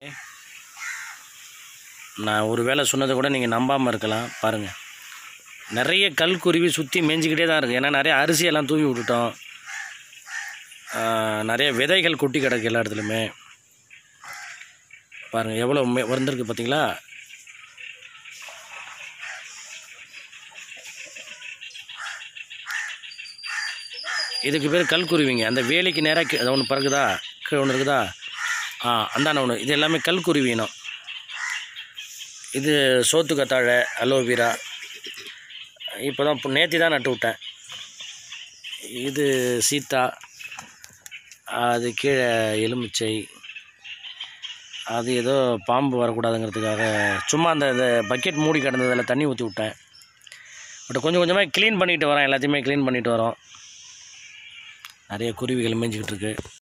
நான் ஒரு வேளை சொன்னதை கூட நீங்கள் நம்பாமல் இருக்கலாம் பாருங்கள் நிறைய கல் குருவி சுற்றி மேய்ஞ்சிக்கிட்டே தான் இருக்குது ஏன்னா நிறைய அரிசியெல்லாம் தூவி விட்டுட்டோம் ஆஹ், நிறைய விதைகள் கொட்டி கிடக்கு எல்லா இடத்துலையுமே பாருங்கள் எவ்வளோ மே- வந்திருக்கு பார்த்தீங்களா இதுக்கு பேர் கல்குருவிங்க அந்த வேலிக்கு நேராக அது ஒன்று பறக்குதா கீழே ஒன்று இருக்குதா ஆ அந்தான ஒன்று இது எல்லாமே கல்குருவினம் இது சோத்து கத்தாழை அலோவேரா இப்போ தான் நேற்று தான் நட்டு விட்டேன் இது சீத்தா அது கீழே எலுமிச்சை அது ஏதோ பாம்பு வரக்கூடாதுங்கிறதுக்காக சும்மா அந்த இந்த பக்கெட் மூடி கிடந்ததில் தண்ணி ஊற்றி விட்டேன் பட் கொஞ்சம் கொஞ்சமாக க்ளீன் பண்ணிட்டு வரேன் எல்லாத்தையுமே க்ளீன் பண்ணிட்டு வரோம் நிறைய குருவிகள் மேய்ஞ்சிக்கிட்டு இருக்கு